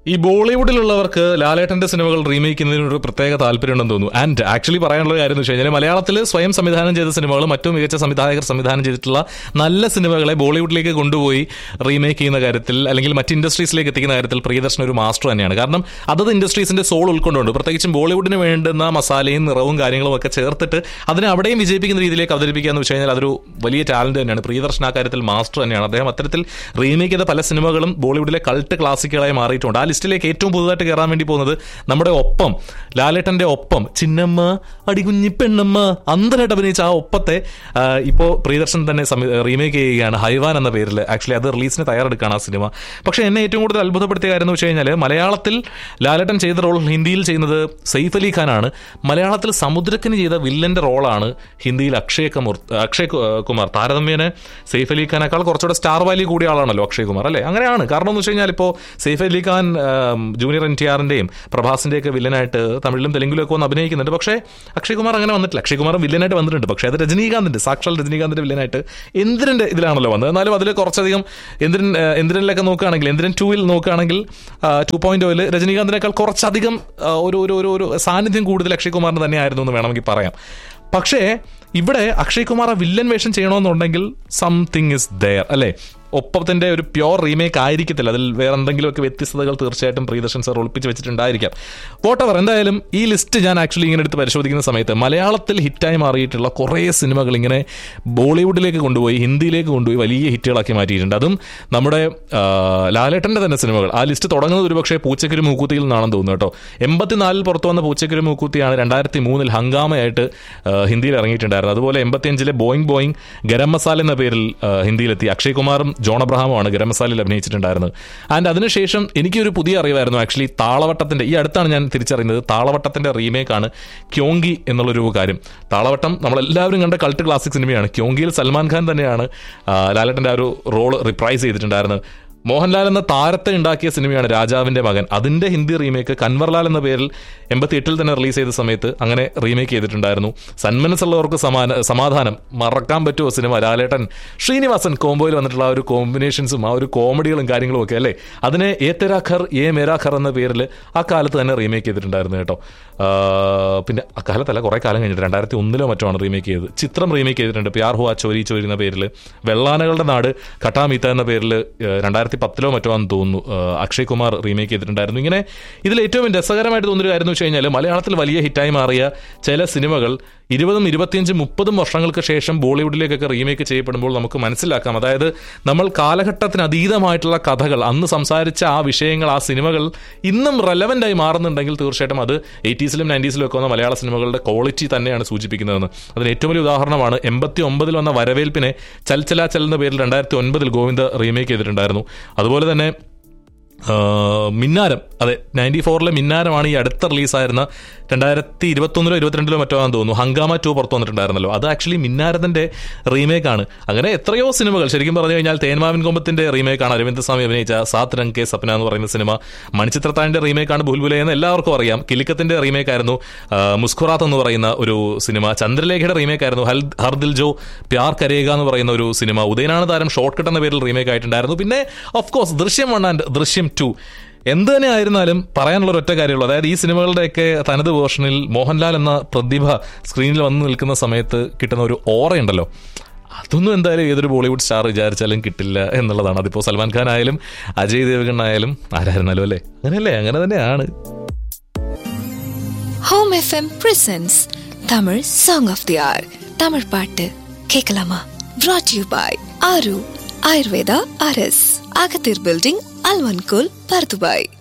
ഈ ബോളിവുഡിലുള്ളവർക്ക് ലാലേട്ടന്റെ സിനിമകൾ റീമേക്ക് ചെയ്യുന്നതിന് ഒരു പ്രത്യേക താല്പര്യമുണ്ടെന്ന് തോന്നുന്നു ആൻഡ് ആക്ച്വലി പറയാനുള്ള കാര്യം എന്ന് വെച്ച് കഴിഞ്ഞാൽ മലയാളത്തിൽ സ്വയം സംവിധാനം ചെയ്ത സിനിമകൾ മറ്റു മികച്ച സംവിധായകർ സംവിധാനം ചെയ്തിട്ടുള്ള നല്ല സിനിമകളെ ബോളിവുഡിലേക്ക് കൊണ്ടുപോയി റീമേക്ക് ചെയ്യുന്ന കാര്യത്തിൽ അല്ലെങ്കിൽ മറ്റ് ഇൻഡസ്ട്രീസിലേക്ക് എത്തിക്കുന്ന കാര്യത്തിൽ പ്രിയദർശൻ ഒരു മാസ്റ്റർ തന്നെയാണ് കാരണം അതത് ഇൻഡസ്ട്രീസിന്റെ സോൾ ഉൾക്കൊണ്ടുണ്ട് പ്രത്യേകിച്ചും ബോളിവുഡിന് വേണ്ടുന്ന മസാലയും നിറവും കാര്യങ്ങളും ഒക്കെ ചേർത്തിട്ട് അതിനെ അവിടെയും വിജയിപ്പിക്കുന്ന രീതിയിലേക്ക് അവതരിപ്പിക്കുക എന്ന് വെച്ച് കഴിഞ്ഞാൽ അതൊരു വലിയ ടാലന്റ് തന്നെയാണ് പ്രിയദർശൻ ആ കാര്യത്തിൽ മാസ്റ്റർ തന്നെയാണ് അദ്ദേഹം അത്തരത്തിൽ റീമേക്ക് ചെയ്ത പല സിനിമകളും ബോളിവുഡിലെ കൾട്ട് ക്ലാസിക്കുകളായി മാറിയിട്ടുണ്ട് ആ ലിസ്റ്റിലേക്ക് ഏറ്റവും പുതുതായിട്ട് കയറാൻ വേണ്ടി പോകുന്നത് നമ്മുടെ ഒപ്പം ലാലേട്ടന്റെ ഒപ്പം ചിന്നമ്മ അടികുഞ്ഞി പെണ്ണമ്മ അന്തരായിട്ട് അഭിനയിച്ച ആ ഒപ്പത്തെ ആ, ഇപ്പോ പ്രിയദർശൻ തന്നെ റീമേക്ക് ചെയ്യുകയാണ് ഹൈവാൻ എന്ന പേരിൽ ആക്ച്വലി അത് റിലീസിന് തയ്യാറെടുക്കുകയാണ് ആ സിനിമ പക്ഷേ എന്നെ ഏറ്റവും കൂടുതൽ അത്ഭുതപ്പെടുത്തിയ കാര്യം എന്ന് വെച്ച് കഴിഞ്ഞാൽ മലയാളത്തിൽ ലാലേട്ടൻ ചെയ്ത റോൾ ഹിന്ദിയിൽ ചെയ്യുന്നത് സെയ്ഫ് അലി ഖാനാണ് മലയാളത്തിൽ സമുദ്രക്കന് ചെയ്ത വില്ലന്റെ റോളാണ് ഹിന്ദിയിൽ അക്ഷയ് കമൂർ അക്ഷയ് കു- കുമാർ താരതമ്യേന സെയ്ഫ് അലി ഖാനേക്കാൾ കുറച്ചുകൂടെ സ്റ്റാർ വാല്യൂ കൂടിയ ആളാണല്ലോ അക്ഷയ് കുമാർ അല്ലേ അങ്ങനെയാണ് കാരണം എന്ന് വെച്ച് കഴിഞ്ഞാൽ ഇപ്പോൾ സെയ്ഫ് അലി ഖാൻ ആം, ജൂനിയർ എൻ ടി ആറിന്റെയും പ്രഭാസിന്റെയും ഒക്കെ വില്ലനായിട്ട് തമിഴിലും തെലുങ്കിലും ഒക്കെ ഒന്ന് അഭിനയിക്കുന്നുണ്ട് പക്ഷേ അക്ഷയ് കുമാർ അങ്ങനെ വന്നിട്ടില്ല അക്ഷയ് കുമാർ വില്ലനായിട്ട് വന്നിട്ടുണ്ട് പക്ഷേ അത് രജനീകാന്തിന്റെ സാക്ഷാൽ രജനീകാന്തിന്റെ വില്ലനായിട്ട് എന്തിരന്റെ ഇതിലാണല്ലോ വന്നത് എന്നാലും അതിൽ കുറച്ചധികം എന്തിരൻ ആ, എന്തിരനിലൊക്കെ നോക്കുകയാണെങ്കിൽ എന്തിരൻ ടൂവിൽ നോക്കുകയാണെങ്കിൽ ടു പോയിന്റ് ഓയിൽ രജനീകാന്തിനേക്കാൾ കുറച്ചധികം ആ, ഒരു ഒരു ഒരു ഒരു സാന്നിധ്യം കൂടുതൽ അക്ഷയ് കുമാറിന് തന്നെയായിരുന്നു എന്ന് വേണമെങ്കിൽ പറയാം പക്ഷേ ഇവിടെ അക്ഷയ് കുമാർ ആ വില്ലൻ വേഷം ചെയ്യണമെന്നുണ്ടെങ്കിൽ സംതിങ് ഇസ് ദയർ അല്ലേ ഒപ്പത്തിന്റെ ഒരു പ്യോർ റീമേക്ക് ആയിരിക്കത്തില്ല അതിൽ വേറെ എന്തെങ്കിലുമൊക്കെ വ്യത്യസ്തതകൾ തീർച്ചയായിട്ടും പ്രിയദർശൻ സാർ ഒളിപ്പിച്ച് വെച്ചിട്ടുണ്ടായിരിക്കാം വോട്ടവർ എന്തായാലും ഈ ലിസ്റ്റ് ഞാൻ ആക്ച്വലി ഇങ്ങനെ എടുത്ത് പരിശോധിക്കുന്ന സമയത്ത് മലയാളത്തിൽ ഹിറ്റായി മാറിയിട്ടുള്ള കുറേ സിനിമകൾ ഇങ്ങനെ ബോളിവുഡിലേക്ക് കൊണ്ടുപോയി ഹിന്ദിയിലേക്ക് കൊണ്ടുപോയി വലിയ ഹിറ്റുകളാക്കി മാറ്റിയിട്ടുണ്ട് അതും നമ്മുടെ ആ, ലാലേട്ടന്റെ തന്നെ സിനിമകൾ ആ ലിസ്റ്റ് തുടങ്ങുന്നത് ഒരുപക്ഷെ പൂച്ചക്കൊരു മൂക്കൂത്തിയിൽ നിന്നാണെന്ന് തോന്നുന്നു കേട്ടോ എൺപത്തിനാലിൽ പുറത്തു വന്ന പൂച്ചക്കൊരു മൂക്കൂത്തിയാണ് രണ്ടായിരത്തി മൂന്നിൽ ഹംഗാമയായിട്ട് ആ, ഹിന്ദിയിൽ ഇറങ്ങിയിട്ടുണ്ടായിരുന്നത് അതുപോലെ എൺപത്തിയഞ്ചിലെ ബോയിങ് ബോയിങ് ഗരം മസാല എന്ന പേരിൽ ആ, ഹിന്ദിയിലെത്തി അക്ഷയ് കുമാറും ജോൺ അബ്രഹാമുമാണ് ഗരം മസാലയിൽ അഭിനയിച്ചിട്ടുണ്ടായിരുന്നത് ആൻഡ് അതിനുശേഷം എനിക്കൊരു പുതിയ അറിവായിരുന്നു ആക്ച്വലി താളവട്ടത്തിന്റെ ഈ അടുത്താണ് ഞാൻ തിരിച്ചറിയുന്നത് താളവട്ടത്തിന്റെ റീമേക്കാണ് ക്യോങ്കി എന്നുള്ളൊരു കാര്യം താളവട്ടം നമ്മളെല്ലാവരും കണ്ട കൾട്ട് ക്ലാസിക് സിനിമയാണ് ക്യോങ്കിയിൽ സൽമാൻ ഖാൻ തന്നെയാണ് ആ, ലാലേട്ടന്റെ ആ ഒരു റോൾ റിപ്രൈസ് ചെയ്തിട്ടുണ്ടായിരുന്നത് മോഹൻലാൽ എന്ന താരത്തെ ഉണ്ടാക്കിയ സിനിമയാണ് രാജാവിന്റെ മകൻ അതിന്റെ ഹിന്ദി റീമേക്ക് കൻവർലാൽ എന്ന പേരിൽ എൺപത്തി എട്ടിൽ തന്നെ റിലീസ് ചെയ്ത സമയത്ത് അങ്ങനെ റീമേക്ക് ചെയ്തിട്ടുണ്ടായിരുന്നു സന്മനസ്സുള്ളവർക്ക് സമാന സമാധാനം മറക്കാൻ പറ്റുമോ സിനിമ ലാലേട്ടൻ ശ്രീനിവാസൻ കോംബോയിൽ വന്നിട്ടുള്ള ആ ഒരു കോമ്പിനേഷൻസും ആ ഒരു കോമഡികളും കാര്യങ്ങളും ഒക്കെ അല്ലേ അതിനെ ഏ തെരാ ഖർ ഏ മേരാ ഖർ എന്ന പേരിൽ ആ കാലത്ത് തന്നെ റീമേക്ക് ചെയ്തിട്ടുണ്ടായിരുന്നു കേട്ടോ ആ, പിന്നെ അക്കാലത്തല്ല കുറെ കാലം കഴിഞ്ഞിട്ട് രണ്ടായിരത്തി ഒന്നിലോ മറ്റോ ആണ് റീമേക്ക് ചെയ്തത് ചിത്രം റീമേക്ക് ചെയ്തിട്ടുണ്ട് പ്യാർ ഹുവാ ചോരി ചോരി എന്ന പേരിൽ വെള്ളാനകളുടെ നാട് കട്ടാമീത്ത എന്ന പേരിൽ രണ്ടായിരത്തി പത്തിലോ മറ്റോ ആണെന്ന് തോന്നുന്നു ആ, അക്ഷയ് കുമാർ റീമേക്ക് ചെയ്തിട്ടുണ്ടായിരുന്നു ഇങ്ങനെ ഇതിൽ ഏറ്റവും രസകരമായിട്ട് തോന്നിയൊരു കാര്യം എന്ന് വെച്ച് കഴിഞ്ഞാൽ മലയാളത്തിൽ വലിയ ഹിറ്റായി മാറിയ ചില സിനിമകൾ ഇരുപതും ഇരുപത്തിയഞ്ചും മുപ്പതും വർഷങ്ങൾക്ക് ശേഷം ബോളിവുഡിലേക്കൊക്കെ റീമേക്ക് ചെയ്യപ്പെടുമ്പോൾ നമുക്ക് മനസ്സിലാക്കാം അതായത് നമ്മൾ കാലഘട്ടത്തിന് അതീതമായിട്ടുള്ള കഥകൾ അന്ന് സംസാരിച്ച ആ വിഷയങ്ങൾ ആ സിനിമകൾ ഇന്നും റെലവൻ്റ് ആയി മാറുന്നുണ്ടെങ്കിൽ തീർച്ചയായിട്ടും അത് എയ്റ്റീസിലും നയൻറ്റീസിലും ഒക്കെ വന്ന മലയാള സിനിമകളുടെ ക്വാളിറ്റി തന്നെയാണ് സൂചിപ്പിക്കുന്നതെന്ന് അതിന് ഏറ്റവും വലിയ ഉദാഹരണമാണ് എൺപത്തി ഒമ്പതിൽ വന്ന വരവേൽപ്പിനെ ചൽ ചലാ ചൽ എന്ന പേരിൽ രണ്ടായിരത്തി ഒൻപതിൽ ഗോവിന്ദ റീമേക്ക് ചെയ്തിട്ടുണ്ടായിരുന്നു അതുപോലെ തന്നെ ആ, മിന്നാരം അതെ നയൻറ്റി ഫോറിലെ മിന്നാരമാണ് ഈ അടുത്ത റിലീസായിരുന്ന രണ്ടായിരത്തി ഇരുപത്തൊന്നിലോ ഇരുപത്തിരണ്ടിലോ മറ്റോ ആണെന്ന് തോന്നുന്നു ഹങ്കാമ ടു പുറത്തു വന്നിട്ടുണ്ടായിരുന്നല്ലോ അത് ആക്ച്വലി മിന്നാരത്തിന്റെ റീമേക്കാണ് അങ്ങനെ എത്രയോ സിനിമകൾ ശരിക്കും പറഞ്ഞു കഴിഞ്ഞാൽ തേന്മാവിൻ കൊമ്പത്തിന്റെ റീമേക്കാണ് അരവിന്ദ് സ്വാമി അഭിനയിച്ച സാത് രംഗ് കെ സപ്ന എന്ന് പറയുന്ന സിനിമ മണിച്ചിത്രത്താഴിന്റെ റീമേക്കാണ് ബുൽബുല എന്ന് എല്ലാവർക്കും അറിയാം കിലിക്കത്തിന്റെ റീമേക്കായിരുന്നു ആ, മുസ്കുറാത്ത് എന്ന് പറയുന്ന ഒരു സിനിമ ചന്ദ്രലേഖയുടെ റീമേക്കായിരുന്നു ഹൽ ഹർ ദിൽ ജോ പ്യാർ കരേഗ എന്ന് പറയുന്ന ഒരു സിനിമ ഉദയനാണ് താരം ഷോർട്ട് കട്ട് എന്ന പേരിൽ റീമേക്ക് ആയിട്ടുണ്ടായിരുന്നു പിന്നെ of course Drishyam one and Drishyam two എന്ത് തന്നെ ആയിരുന്നാലും പറയാനുള്ള ഒറ്റ കാര്യമുള്ളൂ അതായത് ഈ സിനിമകളുടെയൊക്കെ തനത് വേർഷനിൽ മോഹൻലാൽ എന്ന പ്രതിഭ സ്ക്രീനിൽ വന്ന് നിൽക്കുന്ന സമയത്ത് കിട്ടുന്ന ഒരു ഓറയുണ്ടല്ലോ അതൊന്നും എന്തായാലും ഏതൊരു ബോളിവുഡ് സ്റ്റാർ വിചാരിച്ചാലും കിട്ടില്ല എന്നുള്ളതാണ് അതിപ്പോൾ സൽമാൻ ഖാൻ ആയാലും അജയ് ദേവഗൺ ആയാലും ആരായിരുന്നാലും അല്ലേ അങ്ങനെയല്ലേ അങ്ങനെ തന്നെയാണ് home FM presence Tamil song of the hour Tamil பாட்டு கேட்கலாமா brought you by Aaru Ayurveda அரஸ் அகத்தீர் பில்டிங் அல்வன்கோல் பர்துபாய்